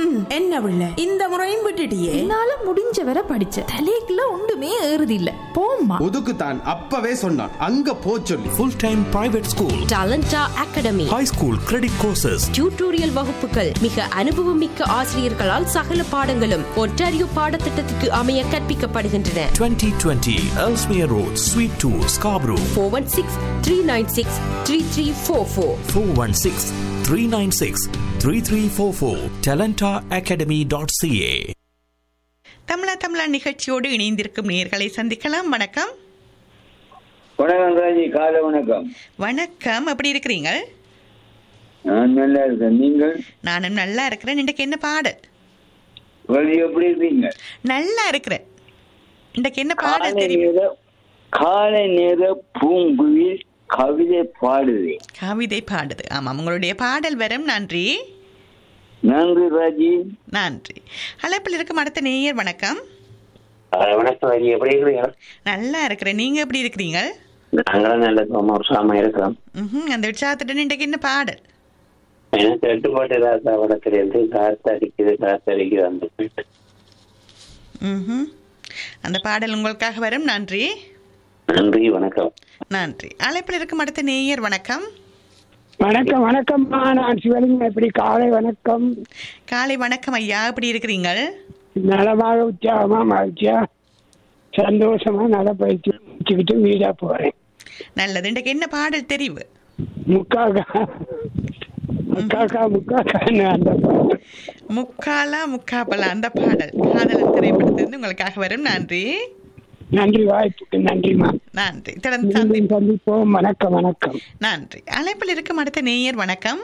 என்ன பிள்ளை இந்த முறையும் விட்டுட்டியே என்னால முடிஞ்ச வரை படிச்ச தலைக்குள்ள ஒன்றுமே ஏறுது இல்ல போம்மா ஒதுக்குத்தான் அப்பவே சொன்னான் அங்க போ சொல்லி full time private school Talenta academy high school credit courses tutorial வகுப்புகள் மிக அனுபவமிக்க ஆசிரியர்களால் சகல பாடங்களும் ஒன்டாரியோ பாடத்திட்டத்துக்கு அமைய கற்பிக்கப்படுகின்றன 2020 Ellesmere Road, Suite 2, Scarborough, four one six three nine six three three four four 416 396 3344, talentaacademy.ca. தமிழா தமிழா நிகழ்ச்சியோடு இணைந்திருக்கும் நேர்களை சந்திக்கலாம் வணக்கம் வணக்கம் ராஜி காலை வணக்கம் வணக்கம் எப்படி இருக்கிறீங்க நான் நல்லா இருக்கேன் நீங்கள் நானும் நல்லா இருக்கிறேன் இன்றைக்கு என்ன பாடல் ராஜி எப்படி இருக்கீங்க நல்லா இருக்கிறேன் இன்றைக்கு என்ன காலை பாடல் தெரியும் நேர காலை நேர பூங்குயில் கவிதை பாடுது கவிதை பாடுது ஆமாம் உங்களுடைய பாடல் வரும் நன்றி நன்றி ராஜி நன்றி அழைப்பில் இருக்கும் அடுத்த நேயர் வணக்கம் வணக்கம் ராஜி எப்படி இருக்கிறீங்க நல்லா இருக்கிறேன் நீங்க எப்படி இருக்கிறீங்க நாங்களும் நல்ல சமோஷமா இருக்கிறோம் ம்ஹும், அந்த உற்சாகத்துடன் இன்றைக்கு என்ன பாடல் எனக்கு எட்டு பாட்டு ராசா வளர்க்குறது காத்தடிக்குது காத்தடிக்குது அந்த பாட்டு. ம்ஹும். அந்த பாடல் உங்களுக்காக வரும் நன்றி நன்றி வணக்கம் நன்றி அழைப்பில் இருக்கும் அடுத்த நேயர் வணக்கம் வணக்கம் வணக்கம்மா நான் சிவலிங்கம் எப்படி காலை வணக்கம் காலை வணக்கம் ஐயா எப்படி இருக்கிறீங்க நலமாக உற்சாகமா மகிழ்ச்சியா சந்தோஷமா நல பயிற்சி வச்சுக்கிட்டு வீடா போறேன் நல்லது இன்றைக்கு என்ன பாடல் தெரிவு முக்காக்கா முக்காக்கா முக்காக்கான்னு அந்த பாட்டு முக்காலா முக்காபலா அந்த பாடல் காதலர் திரைப்படத்திலிருந்து உங்களுக்காக வரும் நன்றி நன்றி வாய்ப்புக்கு நன்றிமா நன்றி தொடர்ந்து சந்தி மீண்டும் சந்திப்போம் வணக்கம் வணக்கம் நன்றி அழைப்பில் இருக்கும் அடுத்த நேயர் வணக்கம்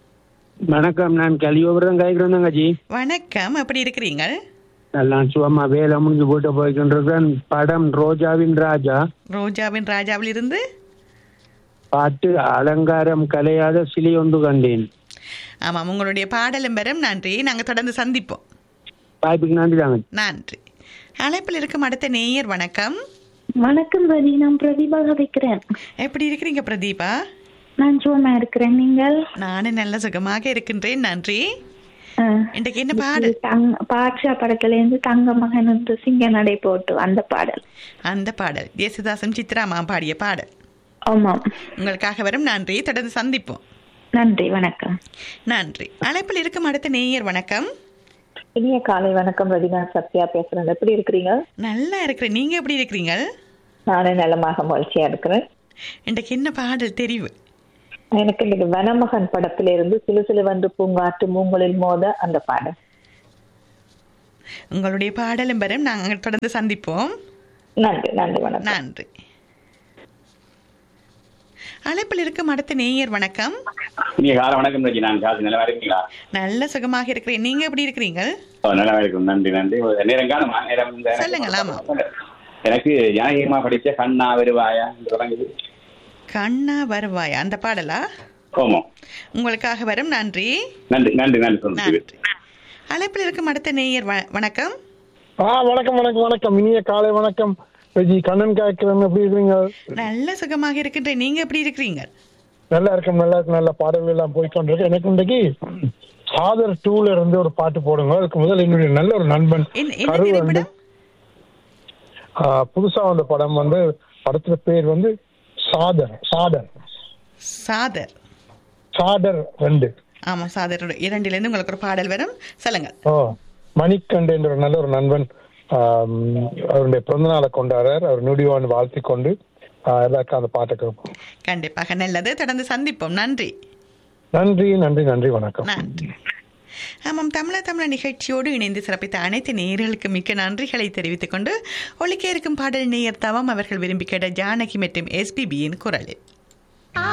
வணக்கம் நான் கலியோபுரம் காய்க்கிறேன் தங்கச்சி வணக்கம் எப்படி இருக்கிறீங்க எல்லாம் சும்மா வேலை முடிஞ்சு போட்டு போய்கின்றிருக்கேன் படம் ரோஜாவின் ராஜா ரோஜாவின் ராஜாவில் இருந்து பாட்டு அலங்காரம் கலையாத சிலை ஒன்று கண்டேன் ஆமாம் உங்களுடைய பாடலும் வரும் நன்றி நாங்கள் தொடர்ந்து சந்திப்போம் வாய்ப்புக்கு நன்றி தாங்க நன்றி அழைப்பில் இருக்கும் அடுத்த நேயர் வணக்கம் வணக்கம் ரவி நான் பிரதீபா கதைக்கிறேன் எப்படி இருக்கிறீங்க பிரதீபா நான் சும்மா இருக்கிறேன் நீங்கள் நானும் நல்ல சுகமாக இருக்கின்றேன் நன்றி அஹ், இன்றைக்கு என்ன பாடல் தங்க- பாட்ஷா படத்துல இருந்து தங்க மகன் வந்து சிங்க நடை போட்டு அந்த பாடல் அந்த பாடல் ஜேசுதாசன் சித்ராமா பாடிய பாடல் ஆமாம் உங்களுக்காக வரும் நன்றி தொடர்ந்து சந்திப்போம் நன்றி வணக்கம் நன்றி அழைப்பில் இருக்கும் அடுத்த நேயர் வணக்கம் இனிய காலை வணக்கம் ரவினா சத்யா பேசுறேன் எப்படி இருக்கிறீங்க நல்லா இருக்கிறேன் நீங்க எப்படி இருக்கிறீங்க நானும் நலமாக மகிழ்ச்சியா இருக்கிறேன் இன்றைக்கு என்ன பாடல் தெரிவு எனக்கு இன்னைக்கு வனமகன் படத்துல இருந்து சிலு சிலு வந்து பூங்காற்று மூங்கலில் மோத அந்த பாடல் உங்களுடைய பாடலும் வரும் நாங்கள் தொடர்ந்து சந்திப்போம் நன்றி நன்றி வணக்கம் நன்றி அழைப்பில் இருக்கும் அடுத்த நேயர் வணக்கம் நீங்க காலை வணக்கம் ரஜி நான் காசு நல்லா இருக்கீங்களா நல்ல சுகமாக இருக்கிறேன் நீங்க எப்படி இருக்கிறீங்க ஓ நல்லா இருக்கும் நன்றி நன்றி ஒரு நேரம் காணுமா நேரம் இந்த சொல்லுங்களாமா எனக்கு ஜனகீயமா படிச்ச கண்ணா வருவாயா என்று தொடங்குது கண்ணா வருவாய் அந்த பாடலா ஓமோ உங்களுக்காக வரும் நன்றி நன்றி நன்றி நன்றி சொல்லுங்க நன்றி அழைப்பில் இருக்கும் அடுத்த நேயர் வ- வணக்கம் ஆ வணக்கம் வணக்கம் வணக்கம் இனிய காலை வணக்கம் ரஜி கண்ணன் காய்க்கிறேன் எப்படி இருக்கிறீங்க நல்ல சுகமாக இருக்கின்றேன் நீங்க எப்படி இருக்கிறீங்க நல்லா இருக்கும் நல்லா இருக்கும் நல்ல பாடல்கள் எல்லாம் போய்க்கொண்டிருக்கு எனக்கு இன்றைக்கு சாதர் டூல இருந்து ஒரு பாட்டு போடுங்க அதுக்கு முதல்ல என்னுடைய நல்ல ஒரு நண்பன் என்ன- என்ன கரு வந்து திரைப்படம்? ஆ, புதுசா வந்த படம் வந்து படத்துல பேர் வந்து சாதர் சாதர் சாதர் சாதர் ரெண்டு ஆமா சாதர் இரண்டில இருந்து உங்களுக்கு ஒரு பாடல் வரும் சொல்லுங்க ஓ மணிக்கண்டு என்ற ஒரு நல்ல ஒரு நண்பன் ஆம், அவருடைய பிறந்த நாளை கொண்டாடுறார் அவர் நுடிவான் வாழ்த்தி கொண்டு ஆ, எல்லாருக்கும் அந்த பாட்டை கேட்போம் கண்டிப்பாக நல்லது தொடர்ந்து சந்திப்போம் நன்றி நன்றி நன்றி நன்றி வணக்கம் நன்றி ஆமாம் தமிழ தமிழ நிகழ்ச்சியோடு இணைந்து சிறப்பித்த அனைத்து நேயர்களுக்கு மிக்க நன்றிகளை தெரிவித்துக் கொண்டு ஒலிக்க இருக்கும் பாடல் நேயர் தவம் அவர்கள் விரும்பி கேட்ட ஜானகி மற்றும் எஸ்பிபியின் குரலில்